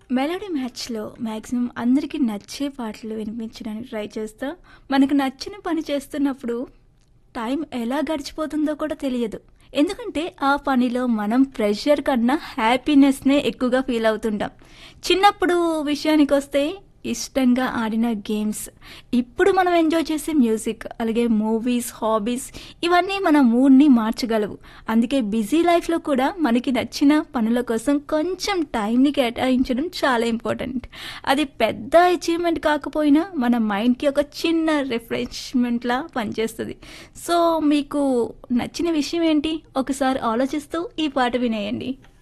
Melody మ్యాచ్‌లో maximum అందరికీ నచ్చే పాటలు వినిపించడానికి ట్రై చేస్తా. మనకు నచ్చిన పని చేస్తున్నప్పుడు టైం ఎలా గడిచిపోతుందో కూడా తెలియదు. ఎందుకంటే ఆ పనిలో మనం ప్రెషర్ కన్నా హ్యాపీనెస్‌నే ఎక్కువగా ఫీల్ అవుతుంటాం. చిన్నప్పుడు విషయానికొస్తే ఇష్టంగా ఆడిన గేమ్స్, ఇప్పుడు మనం ఎంజాయ్ చేసే మ్యూజిక్, అలాగే మూవీస్, హాబీస్ ఇవన్నీ మన మూడ్‌ని మార్చగలవు. అందుకే బిజీ లైఫ్‌లో కూడా మనకి నచ్చిన పనుల కోసం కొంచెం టైంని కేటాయించడం చాలా ఇంపార్టెంట్. అది పెద్ద అచీవ్‌మెంట్ కాకపోయినా మన మైండ్‌కి ఒక చిన్న రిఫ్రెష్‌మెంట్‌లా పనిచేస్తది. సో, మీకు నచ్చిన విషయం ఏంటి? ఒకసారి ఆలోచిస్తూ ఈ పాట వినేయండి.